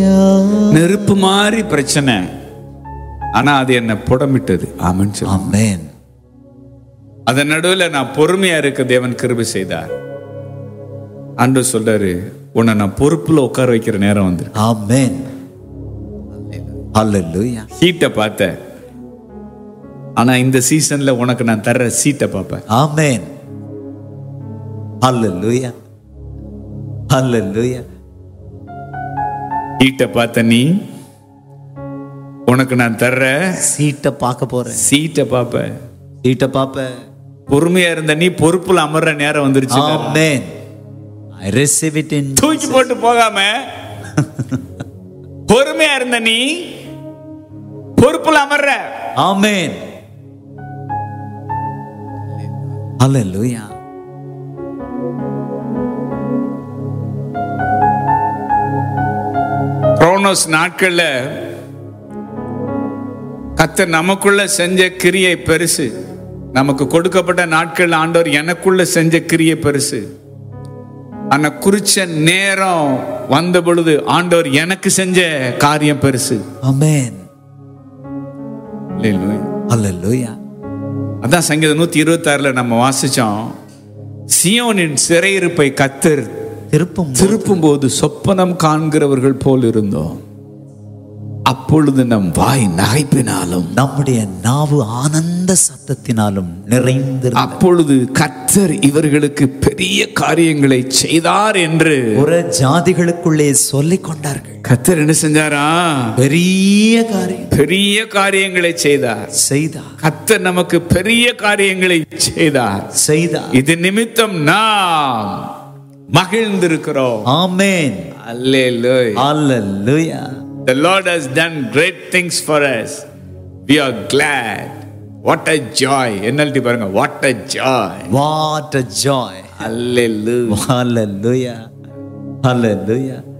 நெருப்பு மாதிரி பிரச்சனை ஆனா அது என்ன புடமிட்டது ஆமன் சொல்லு Amen. அதன் நடுவுல நான் பொறுமையா இருக்க தேவன் கிருபை செய்தார் அன்று சொல்றாரு உன்னை நான் பொறுப்புல உட்கார வைக்கிற நேரம் வந்து Amen. Hallelujah. ஹீட்டை பார்த்தேன் ஆனா இந்த சீசன்ல உனக்கு நான் தர்ற சீட்டை பார்ப்பேன் Amen. Hallelujah. Hallelujah. ஹீட்டை பார்த்த நீ உனக்கு நான் தர்ற சீட்டை பார்க்க போறேன் சீட்டை பார்ப்ப சீட்டை பார்ப்பேன் பொறுமையா இருந்த நீ பொறுப்புல அமர்ற நேரம் வந்துருச்சு Amen. I receive it in தூக்கி போட்டு போகாம பொறுமையா இருந்த நீ பொறுப்புல அமர்ற Amen. Hallelujah. குரோனோஸ் நாட்கள்ல கத்தர் நமக்குள்ள செஞ்ச கிரியை பெருசு நமக்கு கொடுக்கப்பட்ட நாட்கள் ஆண்டவர் எனக்குள்ள செஞ்ச கிரியை பெருசு ஆனா குறிச்ச நேரம் வந்த பொழுது ஆண்டவர் எனக்கு செஞ்ச காரியம் பெருசு Amen. Hallelujah. Hallelujah. அதான் சங்கீதம் நூத்தி இருபத்தி ஆறுல நம்ம வாசிச்சோம் சியோனின் சிறையிருப்பை கத்தர் திருப்பும் திருப்பும் போது சொப்பனம் காண்கிறவர்கள் போல் இருந்தோம் அப்பொழுது நம் வாய் நகைப்பினாலும் நம்முடைய நாவு ஆனந்த சத்தத்தினாலும் நிறைந்திருந்தது அப்பொழுது கத்தர் இவர்களுக்கு பெரிய காரியங்களை செய்தார் என்று புற ஜாதிகளுக்குள்ளே சொல்லிக் கொண்டார்கள் கத்தர் என்ன செஞ்சாரா பெரிய காரியம் பெரிய காரியங்களை செய்தார் செய்தார் கத்தர் நமக்கு பெரிய காரியங்களை செய்தார் செய்தார் இது நிமித்தம் நாம் மகிழ்ந்திருக்கிறோம் ஆமென் அல்லேலூயா Hallelujah. The Lord has done great things for us. We are glad. What a joy. NLT பாருங்க what a joy. What a joy. Hallelujah. Hallelujah. Hallelujah.